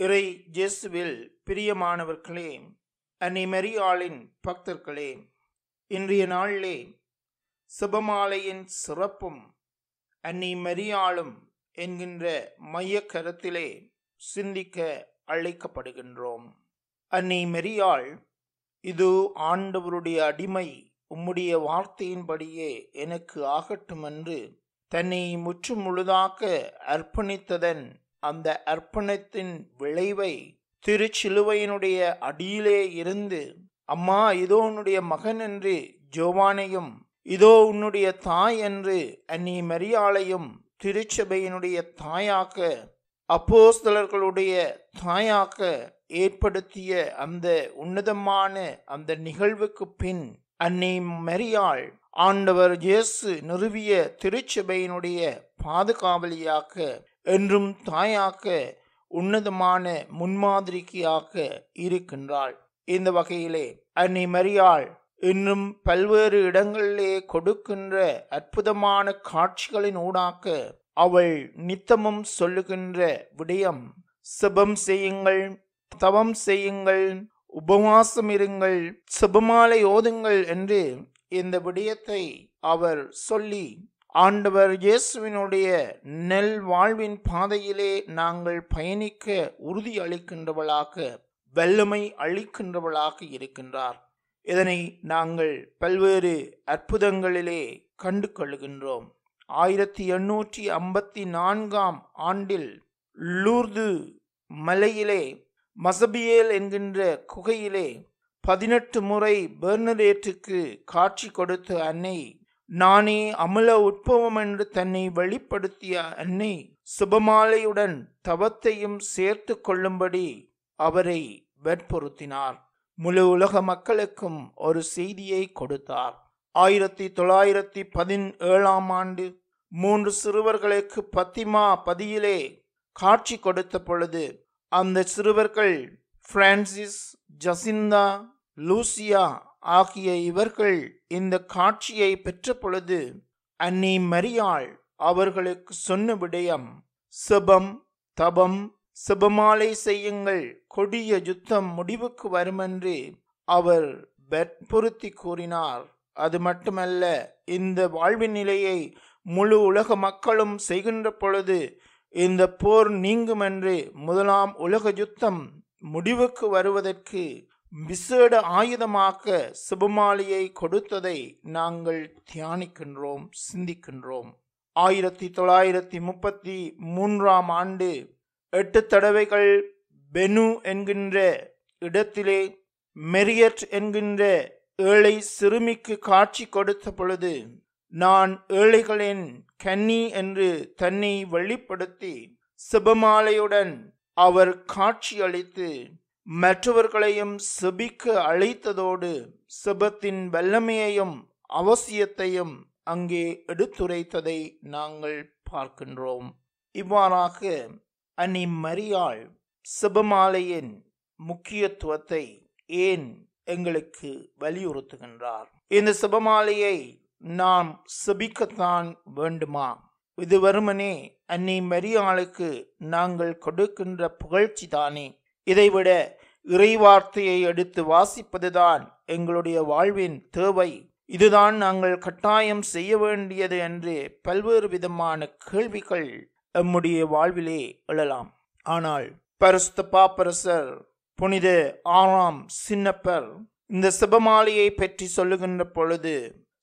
இறை இயேசுவில் பிரியமானவர்களே அன்னை மரியாளின் பக்தர்களே இன்றைய நாளிலே சுபமாலையின் சிறப்பும் அன்னை மரியாளும் என்கின்ற மைய கருத்திலே சிந்திக்க அழைக்கப்படுகின்றோம் அன்னை மரியாள் இது ஆண்டவருடைய அடிமை உம்முடைய வார்த்தையின்படியே எனக்கு ஆகட்டும் என்று தன்னை முற்று முழுதாக அர்ப்பணித்ததன் அந்த அர்ப்பணத்தின் விளைவை திருச்சிலுவையினுடைய அடியிலே இருந்து அம்மா இதோ உன்னுடைய மகன் என்று ஜோவானையும் இதோ உன்னுடைய தாய் என்று அன்னி மரியாளையும் திருச்சபையினுடைய தாயாக அப்போஸ்தலர்களுடைய தாயாக ஏற்படுத்திய அந்த உன்னதமான அந்த நிகழ்வுக்கு பின் அன்னை மரியாள் ஆண்டவர் இயேசு நிறுவிய திருச்சபையினுடைய பாதுகாவலியாக என்றும் தாயாக உன்னதமான முன்மாதிரியாக இருக்கின்றாள் இந்த வகையிலே அன்னை மரியாள் இன்னும் பல்வேறு இடங்களிலே கொடுக்கின்ற அற்புதமான காட்சிகளின் ஊடாக அவள் நித்தமும் சொல்லுகின்ற விடயம் சிபம் செய்யுங்கள் தவம் செய்யுங்கள் உபவாசம் இருங்கள் சிபமாலை ஓதுங்கள் என்று இந்த விடயத்தை அவர் சொல்லி ஆண்டவர் இயேசுவினுடைய நெல் வாழ்வின் பாதையிலே நாங்கள் பயணிக்க உறுதி அளிக்கின்றவளாக வல்லமை அளிக்கின்றவளாக இருக்கின்றார் இதனை நாங்கள் பல்வேறு அற்புதங்களிலே கண்டு கொள்கின்றோம் ஆயிரத்தி எண்ணூற்றி ஐம்பத்தி நான்காம் ஆண்டில் லூர்து மலையிலே மசபியேல் என்கின்ற குகையிலே பதினெட்டு முறை பெர்னடேட்டுக்கு காட்சி கொடுத்த அன்னை நானே அமல உட்பவம் என்று தன்னை வெளிப்படுத்திய அன்னை சுபமாலையுடன் தவத்தையும் சேர்த்து கொள்ளும்படி அவரை வற்புறுத்தினார் முழு உலக மக்களுக்கும் ஒரு செய்தியை கொடுத்தார் ஆயிரத்தி தொள்ளாயிரத்தி பதினேழாம் ஆண்டு மூன்று சிறுவர்களுக்கு பத்திமா பதியிலே காட்சி கொடுத்த பொழுது அந்த சிறுவர்கள் பிரான்சிஸ் ஜசிந்தா லூசியா ஆகிய இவர்கள் இந்த காட்சியை பெற்ற பொழுது அன்னி மரியாள் அவர்களுக்கு சொன்ன விடயம் சிபம் தபம் சிபமாலை செய்யுங்கள் கொடிய யுத்தம் முடிவுக்கு வருமென்று அவர் வற்புறுத்தி கூறினார் அது மட்டுமல்ல இந்த வாழ்வின் நிலையை முழு உலக மக்களும் செய்கின்ற பொழுது இந்த போர் நீங்கும் என்று முதலாம் உலக யுத்தம் முடிவுக்கு வருவதற்கு விசேட ஆயுதமாக சிபமாலியை கொடுத்ததை நாங்கள் தியானிக்கின்றோம் சிந்திக்கின்றோம் ஆயிரத்தி தொள்ளாயிரத்தி முப்பத்தி மூன்றாம் ஆண்டு எட்டு தடவைகள் பெனு என்கின்ற இடத்திலே மெரியட் என்கின்ற ஏழை சிறுமிக்கு காட்சி கொடுத்த பொழுது நான் ஏழைகளின் கன்னி என்று தன்னை வெளிப்படுத்தி சிபமாலையுடன் அவர் காட்சியளித்து மற்றவர்களையும் செபிக்க அழைத்ததோடு சிபத்தின் வல்லமையையும் அவசியத்தையும் அங்கே எடுத்துரைத்ததை நாங்கள் பார்க்கின்றோம் இவ்வாறாக அன்னி மரியாள் சிபமாலையின் முக்கியத்துவத்தை ஏன் எங்களுக்கு வலியுறுத்துகின்றார் இந்த சிபமாலையை நாம் செபிக்கத்தான் வேண்டுமா இது வருமனே அன்னை மரியாளுக்கு நாங்கள் கொடுக்கின்ற புகழ்ச்சி தானே இதைவிட இறைவார்த்தையை எடுத்து வாசிப்பதுதான் எங்களுடைய வாழ்வின் தேவை இதுதான் நாங்கள் கட்டாயம் செய்ய வேண்டியது என்று பல்வேறு விதமான கேள்விகள் எம்முடைய வாழ்விலே எழலாம் ஆனால் பரிசுத்த பாப்பரசர் புனித ஆறாம் சின்னப்பர் இந்த சிபமாலையை பற்றி சொல்லுகின்ற பொழுது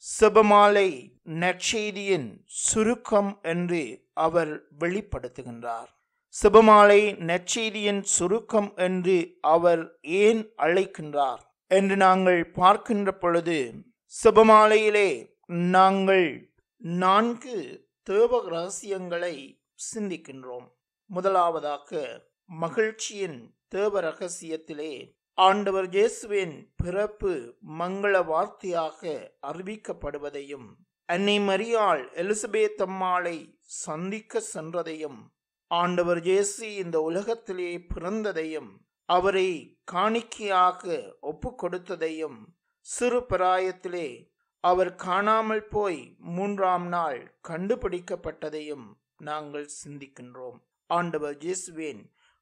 சிபமாலை நற்செய்தியின் சுருக்கம் என்று அவர் வெளிப்படுத்துகின்றார் சிபமாலை நற்செய்தியின் சுருக்கம் என்று அவர் ஏன் அழைக்கின்றார் என்று நாங்கள் பார்க்கின்ற பொழுது சிபமாலையிலே நாங்கள் நான்கு தேவ ரகசியங்களை சிந்திக்கின்றோம் முதலாவதாக மகிழ்ச்சியின் தேவ ரகசியத்திலே ஆண்டவர் இயேசுவின் பிறப்பு மங்கள வார்த்தையாக அறிவிக்கப்படுவதையும் அன்னை மரியாள் எலிசபெத் அம்மாளை சந்திக்க சென்றதையும் ஆண்டவர் இயேசு இந்த உலகத்திலே பிறந்ததையும் அவரை காணிக்கையாக ஒப்பு கொடுத்ததையும் சிறு பிராயத்திலே அவர் காணாமல் போய் மூன்றாம் நாள் கண்டுபிடிக்கப்பட்டதையும் நாங்கள் சிந்திக்கின்றோம் ஆண்டவர் இயேசுவின்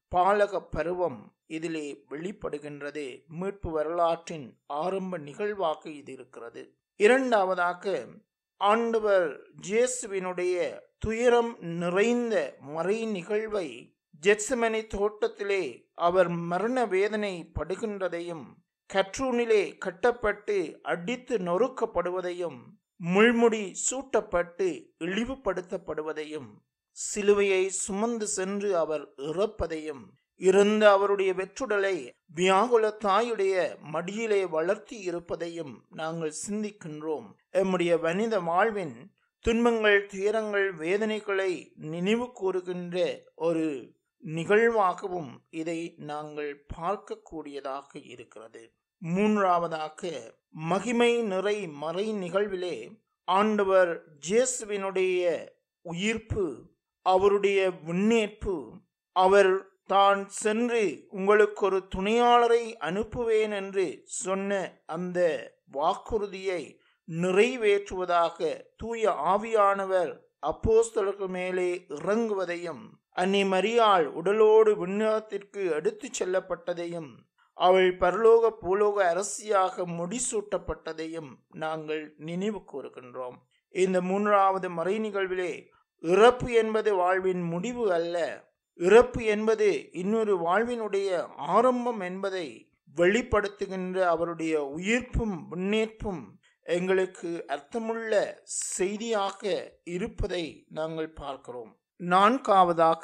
பாலக பருவம் இதிலே வெளிப்படுகின்றது மீட்பு வரலாற்றின் ஆரம்ப நிகழ்வாக இது இருக்கிறது இரண்டாவதாக ஆண்டவர் ஜேசுவினுடைய துயரம் நிறைந்த மறை நிகழ்வை ஜெட்சமனை தோட்டத்திலே அவர் மரண வேதனை படுகின்றதையும் கற்றூனிலே கட்டப்பட்டு அடித்து நொறுக்கப்படுவதையும் முள்முடி சூட்டப்பட்டு இழிவுபடுத்தப்படுவதையும் சிலுவையை சுமந்து சென்று அவர் இறப்பதையும் இருந்த அவருடைய வெற்றுடலை வியாகுல தாயுடைய மடியிலே வளர்த்தி இருப்பதையும் நாங்கள் சிந்திக்கின்றோம் எம்முடைய வனித வாழ்வின் துன்பங்கள் துயரங்கள் வேதனைகளை நினைவு கூறுகின்ற ஒரு நிகழ்வாகவும் இதை நாங்கள் பார்க்கக்கூடியதாக இருக்கிறது மூன்றாவதாக மகிமை நிறை மறை நிகழ்விலே ஆண்டவர் ஜேசுவினுடைய உயிர்ப்பு அவருடைய முன்னேற்பு அவர் தான் சென்று உங்களுக்கு ஒரு துணையாளரை அனுப்புவேன் என்று சொன்ன அந்த வாக்குறுதியை நிறைவேற்றுவதாக தூய ஆவியானவர் அப்போஸ்தலர்கள் மேலே இறங்குவதையும் அன்னி மரியாள் உடலோடு விண்ணகத்திற்கு எடுத்துச் செல்லப்பட்டதையும் அவள் பரலோக பூலோக அரசியாக முடிசூட்டப்பட்டதையும் நாங்கள் நினைவு கூறுகின்றோம் இந்த மூன்றாவது மறை நிகழ்விலே இறப்பு என்பது வாழ்வின் முடிவு அல்ல இறப்பு என்பது இன்னொரு வாழ்வினுடைய ஆரம்பம் என்பதை வெளிப்படுத்துகின்ற அவருடைய உயிர்ப்பும் முன்னேற்பும் எங்களுக்கு அர்த்தமுள்ள செய்தியாக இருப்பதை நாங்கள் பார்க்கிறோம் நான்காவதாக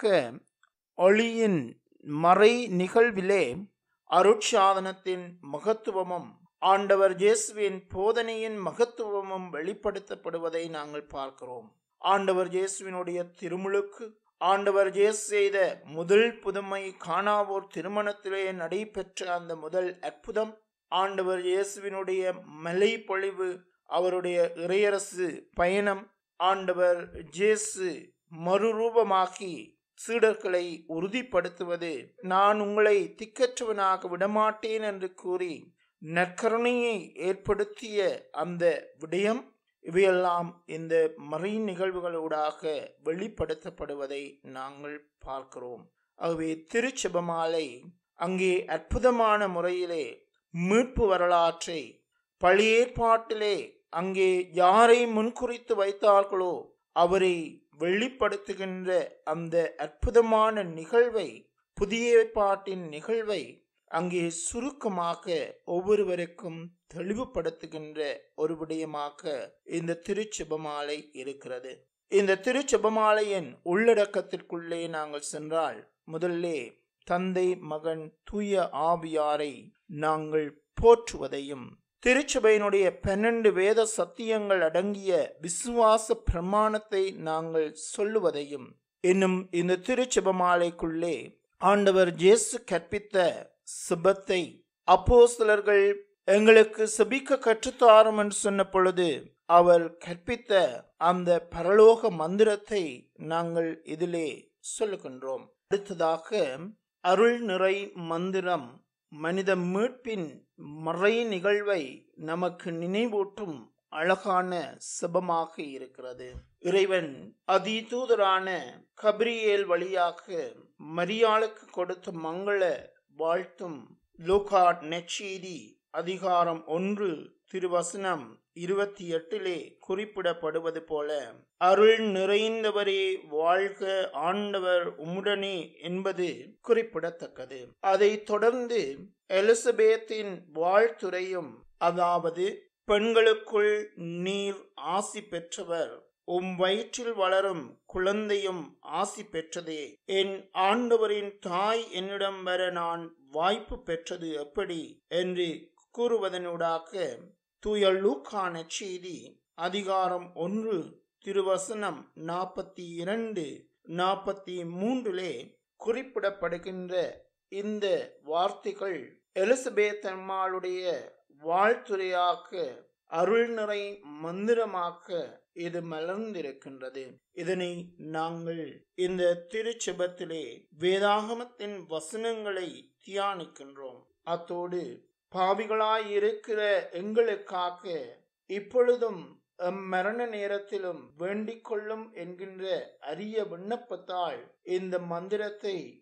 ஒளியின் மறை நிகழ்விலே அருட்சாதனத்தின் மகத்துவமும் ஆண்டவர் இயேசுவின் போதனையின் மகத்துவமும் வெளிப்படுத்தப்படுவதை நாங்கள் பார்க்கிறோம் ஆண்டவர் இயேசுவினுடைய திருமுழுக்கு ஆண்டவர் ஜேசு செய்த முதல் புதுமை காணாவோர் திருமணத்திலே நடைபெற்ற அந்த முதல் அற்புதம் ஆண்டவர் இயேசுவினுடைய மலை பொழிவு அவருடைய இறையரசு பயணம் ஆண்டவர் ஜேசு மறுரூபமாக்கி சீடர்களை உறுதிப்படுத்துவது நான் உங்களை திக்கற்றவனாக விடமாட்டேன் என்று கூறி நற்கருணையை ஏற்படுத்திய அந்த விடயம் இவையெல்லாம் இந்த மறை நிகழ்வுகளூடாக வெளிப்படுத்தப்படுவதை நாங்கள் பார்க்கிறோம் ஆகவே திருச்செபமாலை அங்கே அற்புதமான முறையிலே மீட்பு வரலாற்றை பழைய ஏற்பாட்டிலே அங்கே யாரை முன்குறித்து வைத்தார்களோ அவரை வெளிப்படுத்துகின்ற அந்த அற்புதமான நிகழ்வை புதிய ஏற்பாட்டின் நிகழ்வை அங்கே சுருக்கமாக ஒவ்வொருவருக்கும் தெளிவுபடுத்துகின்ற ஒரு விடயமாக இந்த திருச்செபமாலை இருக்கிறது இந்த திருச்செபமாலையின் உள்ளடக்கத்திற்குள்ளே நாங்கள் சென்றால் முதல்லே தந்தை மகன் தூய ஆவியாரை நாங்கள் போற்றுவதையும் திருச்சபையினுடைய பன்னெண்டு வேத சத்தியங்கள் அடங்கிய விசுவாச பிரமாணத்தை நாங்கள் சொல்லுவதையும் இன்னும் இந்த திருச்செபமாலைக்குள்ளே ஆண்டவர் ஜேசு கற்பித்த சுபத்தை அப்போஸ்தலர்கள் எங்களுக்கு செபிக்க கற்றுத்தாரும் என்று சொன்ன பொழுது அவர் கற்பித்த அந்த பரலோக மந்திரத்தை நாங்கள் இதிலே சொல்லுகின்றோம் அடுத்ததாக அருள் நிறை மந்திரம் மனித மீட்பின் மறை நிகழ்வை நமக்கு நினைவூட்டும் அழகான சிபமாக இருக்கிறது இறைவன் அதிதூதரான கபிரியேல் வழியாக மரியாளுக்கு கொடுத்த மங்கள வாழ்த்தும் லூகா நெச்செய்தி அதிகாரம் ஒன்று திருவசனம் இருபத்தி எட்டிலே குறிப்பிடப்படுவது போல அருள் நிறைந்தவரே வாழ்க ஆண்டவர் உம்முடனே என்பது குறிப்பிடத்தக்கது அதைத் தொடர்ந்து எலிசபேத்தின் வாழ்த்துறையும் அதாவது பெண்களுக்குள் நீர் ஆசி பெற்றவர் உம் வயிற்றில் வளரும் குழந்தையும் ஆசி பெற்றதே என் ஆண்டவரின் தாய் என்னிடம் வர நான் வாய்ப்பு பெற்றது எப்படி என்று கூறுவதனூடாக தூய லூக்கான செய்தி அதிகாரம் ஒன்று திருவசனம் நாற்பத்தி இரண்டு நாற்பத்தி மூன்றிலே குறிப்பிடப்படுகின்ற இந்த வார்த்தைகள் எலிசபெத் அம்மாளுடைய வாழ்த்துறையாக அருள் நிறை மந்திரமாக இது மலர்ந்திருக்கின்றது இதனை நாங்கள் இந்த திருச்செபத்திலே வேதாகமத்தின் வசனங்களை தியானிக்கின்றோம் அத்தோடு பாவிகளாய் இருக்கிற எங்களுக்காக இப்பொழுதும் மரண நேரத்திலும் வேண்டிக் கொள்ளும் என்கின்ற அரிய விண்ணப்பத்தால் இந்த மந்திரத்தை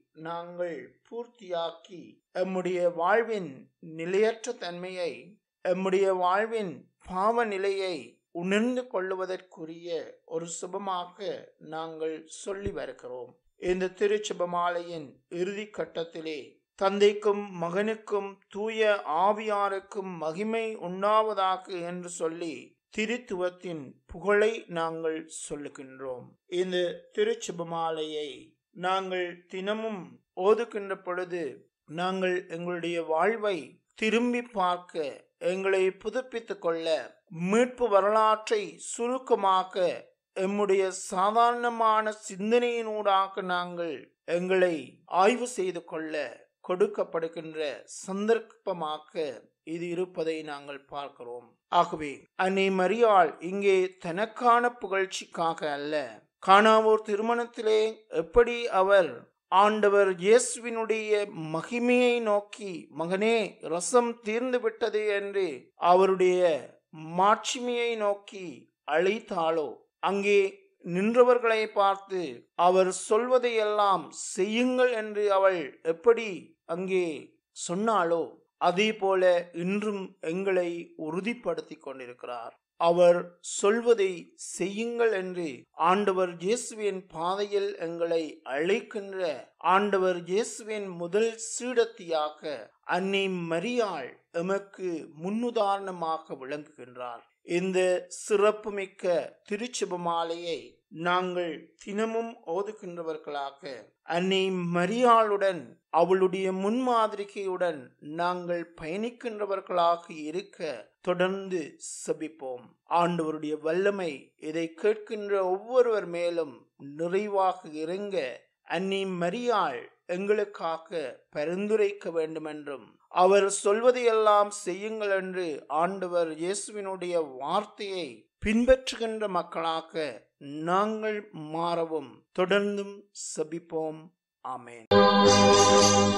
நாங்கள் பூர்த்தியாக்கி எம்முடைய வாழ்வின் நிலையற்ற தன்மையை எம்முடைய வாழ்வின் பாவ நிலையை உணர்ந்து கொள்ளுவதற்குரிய ஒரு சுபமாக நாங்கள் சொல்லி வருகிறோம் இந்த திருச்சுபமாலையின் இறுதி கட்டத்திலே தந்தைக்கும் மகனுக்கும் தூய ஆவியாருக்கும் மகிமை உண்டாவதாக என்று சொல்லி திருத்துவத்தின் புகழை நாங்கள் சொல்லுகின்றோம் இந்த திருச்சுபமாலையை நாங்கள் தினமும் ஓதுகின்ற பொழுது நாங்கள் எங்களுடைய வாழ்வை திரும்பி பார்க்க எங்களை புதுப்பித்துக் கொள்ள மீட்பு வரலாற்றை சுருக்கமாக எம்முடைய சாதாரணமான சிந்தனையினூடாக நாங்கள் எங்களை ஆய்வு செய்து கொள்ள கொடுக்கப்படுகின்ற சந்தர்ப்பமாக இது இருப்பதை நாங்கள் பார்க்கிறோம் ஆகவே அன்னை மரியாள் இங்கே தனக்கான புகழ்ச்சிக்காக அல்ல காணாவூர் திருமணத்திலே எப்படி அவர் ஆண்டவர் இயேசுவினுடைய மகிமையை நோக்கி மகனே ரசம் தீர்ந்து விட்டது என்று அவருடைய மாட்சிமையை நோக்கி அழைத்தாளோ அங்கே நின்றவர்களை பார்த்து அவர் சொல்வதையெல்லாம் செய்யுங்கள் என்று அவள் எப்படி அங்கே சொன்னாளோ அதே போல இன்றும் எங்களை உறுதிப்படுத்தி கொண்டிருக்கிறார் அவர் சொல்வதை செய்யுங்கள் என்று ஆண்டவர் இயேசுவின் பாதையில் எங்களை அழைக்கின்ற ஆண்டவர் இயேசுவின் முதல் சீடத்தியாக அன்னை மரியாள் எமக்கு முன்னுதாரணமாக விளங்குகின்றார் இந்த சிறப்புமிக்க திருச்சுபமாலையை நாங்கள் தினமும் ஓதுகின்றவர்களாக அன்னை மரியாளுடன் அவளுடைய முன்மாதிரிகையுடன் நாங்கள் பயணிக்கின்றவர்களாக இருக்க தொடர்ந்து சபிப்போம் ஆண்டவருடைய வல்லமை இதை கேட்கின்ற ஒவ்வொருவர் மேலும் நிறைவாக இறங்க அன்னை மரியாள் எங்களுக்காக பரிந்துரைக்க வேண்டுமென்றும் அவர் சொல்வதையெல்லாம் செய்யுங்கள் என்று ஆண்டவர் இயேசுவினுடைய வார்த்தையை பின்பற்றுகின்ற மக்களாக நாங்கள் மாறவும் தொடர்ந்தும் சபிப்போம் ஆமேன்